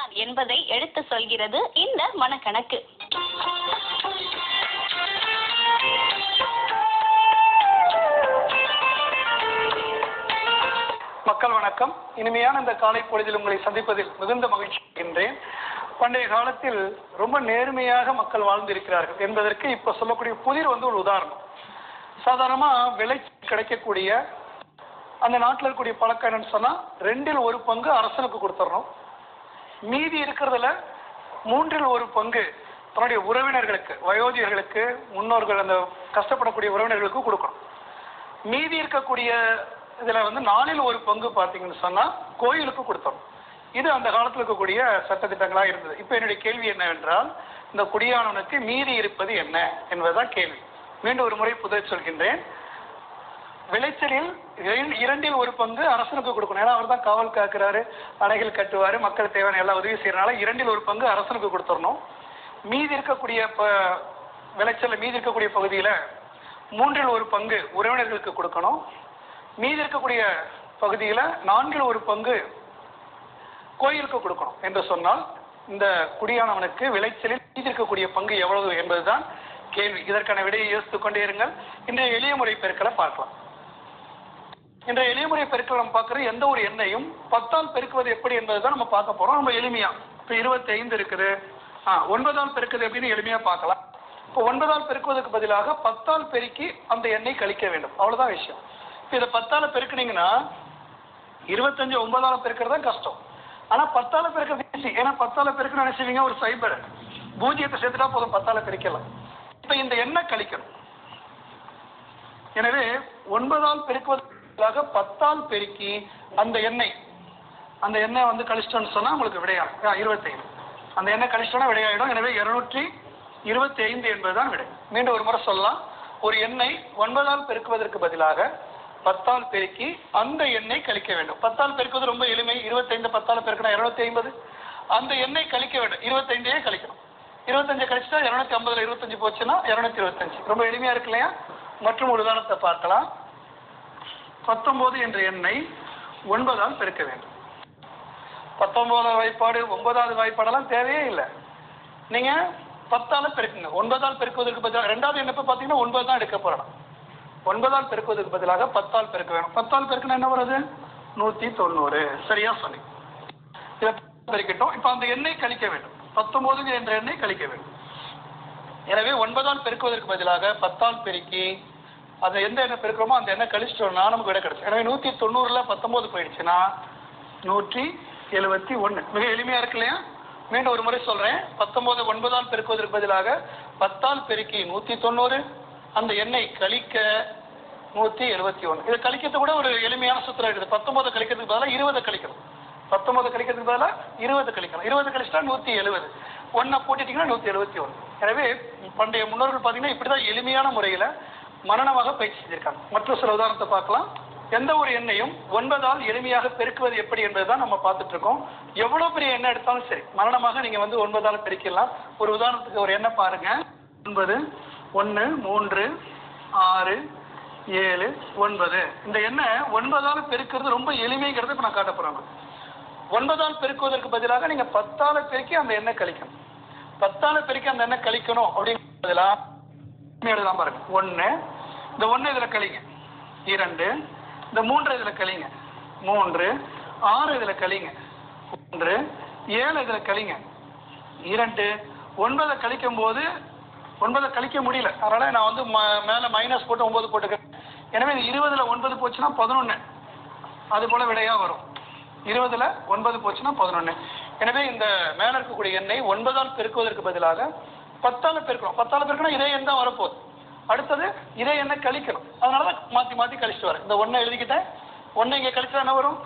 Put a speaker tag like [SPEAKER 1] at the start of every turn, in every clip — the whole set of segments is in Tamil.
[SPEAKER 1] இதுதான் என்பதை எடுத்து சொல்கிறது இந்த மனக்கணக்கு
[SPEAKER 2] மக்கள் வணக்கம் இனிமையான இந்த காலை பொழுதில் உங்களை சந்திப்பதில் மிகுந்த மகிழ்ச்சி அடைகின்றேன் பண்டைய காலத்தில் ரொம்ப நேர்மையாக மக்கள் வாழ்ந்திருக்கிறார்கள் என்பதற்கு இப்ப சொல்லக்கூடிய புதிர் வந்து ஒரு உதாரணம் சாதாரணமா விளைச்சி கிடைக்கக்கூடிய அந்த நாட்டில் இருக்கக்கூடிய பழக்கம் என்னன்னு சொன்னா ரெண்டில் ஒரு பங்கு அரசனுக்கு கொடுத்துடணும் மீதி இருக்கிறதுல மூன்றில் ஒரு பங்கு தன்னுடைய உறவினர்களுக்கு வயோதிகர்களுக்கு முன்னோர்கள் அந்த கஷ்டப்படக்கூடிய உறவினர்களுக்கு கொடுக்கணும் மீதி இருக்கக்கூடிய இதுல வந்து நாலில் ஒரு பங்கு பார்த்தீங்கன்னு சொன்னா கோயிலுக்கு கொடுத்தோம் இது அந்த காலத்துல இருக்கக்கூடிய சட்டத்திட்டங்களா இருந்தது இப்ப என்னுடைய கேள்வி என்னவென்றால் இந்த குடியானவனுக்கு மீதி இருப்பது என்ன என்பதுதான் கேள்வி மீண்டும் ஒரு முறை புதை சொல்கின்றேன் விளைச்சலில் இர- இரண்டில் ஒரு பங்கு அரசனுக்கு கொடுக்கணும் ஏன்னா அவர் தான் காவல் காக்கிறாரு அணைகள் கட்டுவாரு மக்கள் தேவையான எல்லா உதவி செய்யறனால இரண்டில் ஒரு பங்கு அரசனுக்கு கொடுத்துடணும் மீதி இருக்கக்கூடிய ப- விளைச்சல்ல மீதி இருக்கக்கூடிய பகுதியில மூன்றில் ஒரு பங்கு உறவினர்களுக்கு கொடுக்கணும் மீதி இருக்கக்கூடிய பகுதியில நான்கில் ஒரு பங்கு கோயிலுக்கு கொடுக்கணும் என்று சொன்னால் இந்த குடியானவனுக்கு விளைச்சலில் மீதி இருக்கக்கூடிய பங்கு எவ்வளவு என்பதுதான் கேள்வி இதற்கான விடையை யோசித்துக் கொண்டே இருங்கள் இன்றைய எளிய முறை பெருக்களை பார்க்கலாம் இன்றைய எளிய முறை பெருக்கள் நம்ம பார்க்குறது எந்த ஒரு எண்ணையும் பத்தால் பெருக்குவது எப்படி என்பதுதான் நம்ம பார்க்க போறோம் நம்ம எளிமையா இப்போ இருபத்தி ஐந்து இருக்குது ஆ ஒன்பதால் பெருக்குது எப்படின்னு எளிமையா பார்க்கலாம் இப்போ ஒன்பதால் பெருக்குவதற்கு பதிலாக பத்தால் பெருக்கி அந்த எண்ணை கழிக்க வேண்டும் அவ்வளவுதான் விஷயம் இப்போ இதை பத்தால பெருக்குனீங்கன்னா இருபத்தஞ்சு ஒன்பதால பெருக்கிறது தான் கஷ்டம் ஆனா பத்தால பெருக்கிறது ஈஸி ஏன்னா பத்தால பெருக்கணும் நினைச்சுவீங்க ஒரு சைபர் பூஜ்ஜியத்தை சேர்த்துட்டா போதும் பத்தால பெருக்கலாம் இப்ப இந்த எண்ணெய் கழிக்கணும் எனவே ஒன்பதால் பெருக்குவதற்காக பத்தால் பெருக்கி அந்த எண்ணெய் அந்த எண்ணெய் வந்து கழிச்சிட்டோம்னு சொன்னா உங்களுக்கு விடையாகும் இருபத்தைந்து அந்த எண்ணெய் கழிச்சிட்டோம்னா விடையாயிடும் எனவே இருநூற்றி இருபத்தி ஐந்து என்பதுதான் விடை மீண்டும் ஒரு முறை சொல்லலாம் ஒரு எண்ணெய் ஒன்பதால் பெருக்குவதற்கு பதிலாக பத்தால் பெருக்கி அந்த எண்ணெய் கழிக்க வேண்டும் பத்தால் பெருக்குவது ரொம்ப எளிமை இருபத்தைந்து பத்தால் பெருக்கினா இருநூத்தி ஐம்பது அந்த எண்ணெய் கழிக்க வேண்டும் இருபத்தைந்தையே கழிக்கணும் இருபத்தஞ்சு கழிச்சுட்டா இருநூத்தி ஐம்பதுல இருபத்தஞ்சு போச்சுன்னா இருநூத்தி இருபத்தஞ்சு ரொம்ப எளிமையா இருக்கு இல்லையா மற்றும் ஒரு உதாரணத்தை பார்க்கலாம் பத்தொன்பது என்ற எண்ணெய் ஒன்பதால் பெருக்க வேண்டும் பத்தொன்பதாவது வாய்ப்பாடு ஒன்பதாவது வாய்ப்பாடெல்லாம் தேவையே இல்லை நீங்க பத்தால பெருக்குங்க ஒன்பதால் பெருக்குவதற்கு பதிலாக ரெண்டாவது எண்ணப்ப பார்த்தீங்கன்னா ஒன்பது தான் எடுக்க போறோம் ஒன்பதால் பெருக்குவதற்கு பதிலாக பத்தால் பெருக்க வேணும் பத்தால் பெருக்குனா என்ன வருது நூத்தி தொண்ணூறு சரியா சொன்னீங்க இதை பெருக்கட்டும் இப்போ அந்த எண்ணெய் கழிக்க வேண்டும் பத்தொன்பது என்ற எண்ணெய் கழிக்க வேண்டும் எனவே ஒன்பதால் பெருக்குவதற்கு பதிலாக பத்தால் பெருக்கி அந்த எந்த எண்ணெய் பெருக்கிறோமோ அந்த எண்ணெய் கழிச்சிட்டோம்னா நமக்கு விட கிடைச்சு எனவே நூத்தி தொண்ணூறுல பத்தொன்பது போயிடுச்சுன்னா நூற்றி எழுபத்தி ஒண்ணு மிக எளிமையா இருக்கு இல்லையா மீண்டும் ஒரு முறை சொல்றேன் பத்தொன்பது ஒன்பதால் பெருக்குவதற்கு பதிலாக பத்தால் பெருக்கி நூத்தி தொண்ணூறு அந்த எண்ணெய் கழிக்க நூத்தி எழுபத்தி ஒண்ணு இது கழிக்கிறது கூட ஒரு எளிமையான சூத்திரம் இருக்குது பத்தொன்பது கழிக்கிறதுக்கு பதிலாக இருபதை கழிக்கணும் பத்தொன்பது கழிக்கிறதுக்கு பதிலாக இருபது கழிக்கணும் இருபது கழிச்சிட்டா நூத்தி எழுபது ஒன்னை போட்டுட்டீங்கன்னா நூத்தி எழுபத்தி ஒண்ணு எனவே பண்டைய முன்னோர்கள் பார்த்தீங்கன்னா இப்படிதான் எளிமையான முறையில மனநமாக பயிற்சி செஞ்சிருக்காங்க மற்ற சில உதாரணத்தை பார்க்கலாம் எந்த ஒரு எண்ணையும் ஒன்பதால் எளிமையாக பெருக்குவது எப்படி என்பதுதான் நம்ம பார்த்துட்டு இருக்கோம் எவ்வளவு பெரிய எண்ணெய் எடுத்தாலும் சரி மரணமாக நீங்க வந்து ஒன்பதால் பெருக்கிடலாம் ஒரு உதாரணத்துக்கு ஒரு எண்ணெய் பாருங்க ஒன்பது ஒன்று மூன்று ஆறு ஏழு ஒன்பது இந்த எண்ணெய் ஒன்பதால் பெருக்கிறது ரொம்ப எளிமைங்கிறத இப்ப நான் காட்ட போறேன் ஒன்பதால் பெருக்குவதற்கு பதிலாக நீங்க பத்தால பெருக்கி அந்த எண்ணெய் கழிக்கணும் பத்தால பெருக்கி அந்த எண்ணெய் கழிக்கணும் அப்படிங்கிற பதிலா எழுதலாம் பாருங்க ஒண்ணு இந்த ஒண்ணு இதுல கழிங்க இரண்டு இந்த மூன்று இதுல கழிங்க மூன்று ஆறு இதுல கழிங்க ஒன்று ஏழு இதுல கழிங்க இரண்டு ஒன்பதை கழிக்கும் போது ஒன்பதை கழிக்க முடியல அதனால நான் வந்து ம- மேல மைனஸ் போட்டு ஒன்பது போட்டுக்கிறேன் எனவே இது இருபதுல ஒன்பது போச்சுன்னா பதினொன்னு அது போல விடையா வரும் இருபதுல ஒன்பது போச்சுன்னா பதினொன்னு எனவே இந்த மேல இருக்கக்கூடிய எண்ணெய் ஒன்பதால் பெருக்குவதற்கு பதிலாக பத்தால பெருக்கணும் பத்தால பெருக்கணும் இதே எண் தான் வரப்போகுது அடுத்தது இதே எண்ணெய் கழிக்கணும் அதனாலதான் மாத்தி மாத்தி கழிச்சுட்டு வரேன் இந்த ஒண்ணை எழுதிக்கிட்டேன் ஒண்ணு இங்க கழிச்சா என்ன வரும்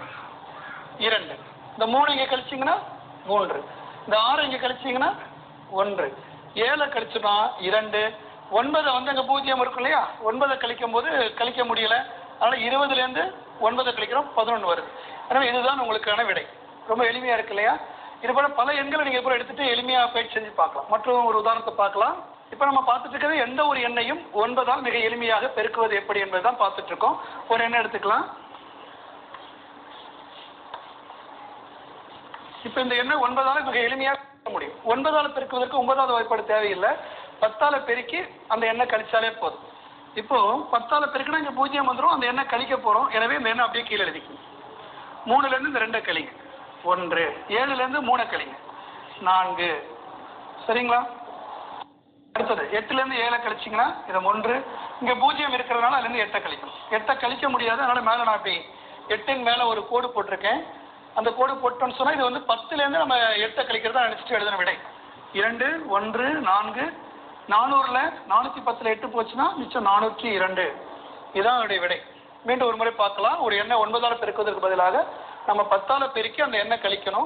[SPEAKER 2] இரண்டு இந்த மூணு இங்க கழிச்சீங்கன்னா மூன்று இந்த ஆறு இங்க கழிச்சீங்கன்னா ஒன்று ஏழை கழிச்சுனா இரண்டு ஒன்பதை வந்து அங்க பூஜ்ஜியம் இருக்கும் இல்லையா ஒன்பதை கழிக்கும் போது கழிக்க முடியல அதனால இருபதுல இருந்து ஒன்பதை கழிக்கிறோம் பதினொன்று வருது எனவே இதுதான் உங்களுக்கான விடை ரொம்ப எளிமையா இருக்கு இல்லையா இது போல பல எண்களை நீங்க கூட எடுத்துட்டு எளிமையா பயிற்சி செஞ்சு பார்க்கலாம் மற்றும் ஒரு உதாரணத்தை பார்க்கலாம் இப்ப நம்ம பார்த்துட்டு இருக்கிறது எந்த ஒரு எண்ணையும் ஒன்பதால் மிக எளிமையாக பெருக்குவது எப்படி என்பதுதான் பார்த்துட்டு இருக்கோம் ஒரு எண்ணெய் எடுத்துக்கலாம் இப்போ இந்த எண்ணை ஒன்பதால மிக எளிமையாக பெருக்க முடியும் ஒன்பதால பெருக்குவதற்கு ஒன்பதாவது வாய்ப்பாடு தேவையில்லை பத்தால பெருக்கி அந்த எண்ணை கழிச்சாலே போதும் இப்போ பத்தால பெருக்கினா இங்க பூஜ்ஜியம் வந்துடும் அந்த எண்ணை கழிக்க போறோம் எனவே இந்த எண்ணை அப்படியே கீழே எழுதிக்கணும் மூணுல இருந்து இந்த ரெண்டை கழிங்க ஒன்று ஏழுல இருந்து மூணை கழிங்க நான்கு சரிங்களா அடுத்தது எட்டுல இருந்து ஏழை கழிச்சிங்கன்னா இது ஒன்று இங்க பூஜ்ஜியம் இருக்கிறதுனால அதுல இருந்து எட்டை கழிக்கணும் எட்டை கழிக்க முடியாது அதனால மேல நான் அப்படி எட்டின் மேல ஒரு கோடு போட்டிருக்கேன் அந்த கோடு போட்டோம்னு சொன்னா இது வந்து பத்துல இருந்து நம்ம எட்டை கழிக்கிறதா நினைச்சிட்டு எழுதின விடை இரண்டு ஒன்று நான்கு நானூறுல நானூத்தி பத்துல எட்டு போச்சுன்னா மிச்சம் நானூற்றி இரண்டு இதான் அதனுடைய விடை மீண்டும் ஒரு முறை பார்க்கலாம் ஒரு எண்ணெய் ஒன்பதால பெருக்குவதற்கு பதிலாக நம்ம பத்தால பெருக்கி அந்த எண்ணெய் கழிக்கணும்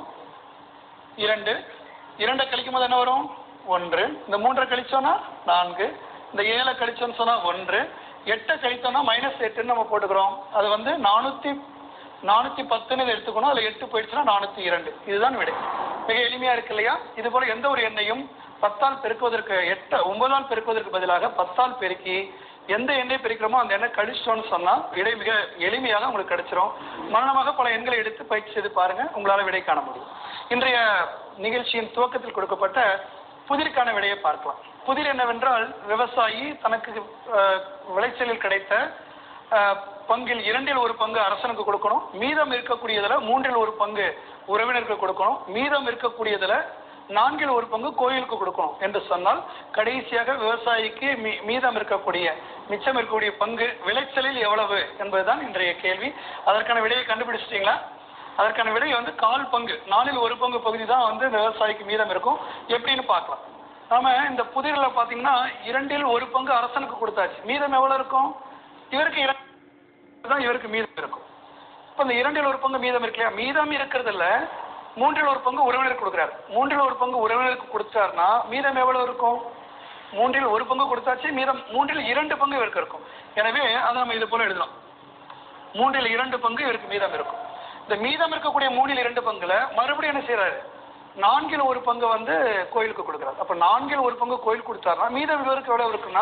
[SPEAKER 2] இரண்டு இரண்டை கழிக்கும் போது என்ன வரும் ஒன்று இந்த மூன்றை கழிச்சோம்னா நான்கு இந்த ஏழை கழிச்சோம்னு சொன்னா ஒன்று எட்டை கழித்தோம்னா மைனஸ் எட்டுன்னு நம்ம போட்டுக்கிறோம் அது வந்து நானூத்தி நானூத்தி பத்துன்னு இதை எடுத்துக்கணும் அதுல எட்டு போயிடுச்சுன்னா நானூத்தி இரண்டு இதுதான் விடை மிக எளிமையா இருக்கு இல்லையா இது போல எந்த ஒரு எண்ணையும் பத்தால் பெருக்குவதற்கு எட்ட ஒன்பதால் பெருக்குவதற்கு பதிலாக பத்தால் பெருக்கி எந்த எண்ணை பிரிக்கிறோமோ அந்த எண்ணை கழிச்சிட்டோம்னு சொன்னா விடை மிக எளிமையாக உங்களுக்கு கிடைச்சிரும் மரணமாக பல எண்களை எடுத்து பயிற்சி செய்து பாருங்க உங்களால விடை காண முடியும் இன்றைய நிகழ்ச்சியின் துவக்கத்தில் கொடுக்கப்பட்ட புதிருக்கான விடையை பார்க்கலாம் புதிர் என்னவென்றால் விவசாயி தனக்கு அஹ், விளைச்சலில் கிடைத்த அஹ், பங்கில் இரண்டில் ஒரு பங்கு அரசனுக்கு கொடுக்கணும் மீதம் இருக்கக்கூடியதுல மூன்றில் ஒரு பங்கு உறவினருக்கு கொடுக்கணும் மீதம் இருக்கக்கூடியதுல நான்கில் ஒரு பங்கு கோயிலுக்கு கொடுக்கணும் என்று சொன்னால் கடைசியாக விவசாயிக்கு மீ- மீதம் இருக்கக்கூடிய மிச்சம் இருக்கக்கூடிய பங்கு விளைச்சலில் எவ்வளவு என்பதுதான் இன்றைய கேள்வி அதற்கான விடையை கண்டுபிடிச்சிட்டீங்களா அதற்கான விடை வந்து கால் பங்கு நாலில் ஒரு பங்கு பகுதி தான் வந்து இந்த விவசாயிக்கு மீதம் இருக்கும் எப்படின்னு பார்க்கலாம் நாம இந்த புதிரில் பார்த்தீங்கன்னா இரண்டில் ஒரு பங்கு அரசனுக்கு கொடுத்தாச்சு மீதம் எவ்வளவு இருக்கும் இவருக்கு இரண்டு தான் இவருக்கு மீதம் இருக்கும் இப்போ இந்த இரண்டில் ஒரு பங்கு மீதம் இருக்கு இல்லையா மீதம் இருக்கிறதுல மூன்றில் ஒரு பங்கு உறவினருக்கு கொடுக்குறாரு மூன்றில் ஒரு பங்கு உறவினருக்கு கொடுத்தாருன்னா மீதம் எவ்வளவு இருக்கும் மூன்றில் ஒரு பங்கு கொடுத்தாச்சு மீதம் மூன்றில் இரண்டு பங்கு இவருக்கு இருக்கும் எனவே அதை நம்ம இது போல எழுதலாம் மூன்றில் இரண்டு பங்கு இவருக்கு மீதம் இருக்கும் இந்த மீதம் இருக்கக்கூடிய மூணில் இரண்டு பங்குல மறுபடியும் என்ன செய்யறாரு நான்கில் ஒரு பங்கு வந்து கோயிலுக்கு கொடுக்குறாரு அப்ப நான்கில் ஒரு பங்கு கோயில் கொடுத்தாருன்னா மீதம் இவருக்கு எவ்வளவு இருக்குன்னா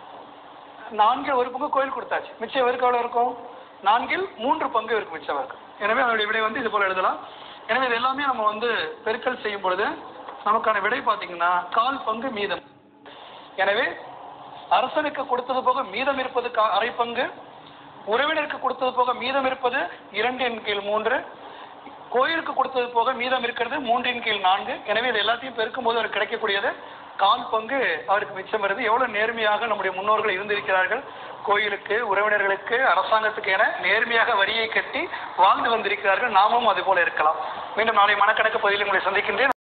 [SPEAKER 2] நான்கில் ஒரு பங்கு கோயில் கொடுத்தாச்சு மிச்சம் இவருக்கு எவ்வளவு இருக்கும் நான்கில் மூன்று பங்கு இவருக்கு மிச்சம் இருக்கு எனவே அதனுடைய விடை வந்து இது போல எழுதலாம் எனவே இது எல்லாமே நம்ம வந்து பெருக்கல் செய்யும் பொழுது நமக்கான விடை பார்த்தீங்கன்னா கால் பங்கு மீதம் எனவே அரசனுக்கு கொடுத்தது போக மீதம் இருப்பது கா- அரை பங்கு உறவினருக்கு கொடுத்தது போக மீதம் இருப்பது இரண்டின் கீழ் மூன்று கோயிலுக்கு கொடுத்தது போக மீதம் இருக்கிறது மூன்றின் கீழ் நான்கு எனவே இது எல்லாத்தையும் பெருக்கும் போது அவருக்கு கிடைக்கக்கூடியது கால் பங்கு அவருக்கு மிச்சம் வருது எவ்வளவு நேர்மையாக நம்முடைய முன்னோர்கள் இருந்திருக்கிறார்கள் கோயிலுக்கு உறவினர்களுக்கு அரசாங்கத்துக்கு என நேர்மையாக வரியை கட்டி வாழ்ந்து வந்திருக்கிறார்கள் நாமும் அது போல இருக்கலாம் மீண்டும் நாளை மனக்கணக்கு பதிவில் உங்களை சந்திக்கின்றேன்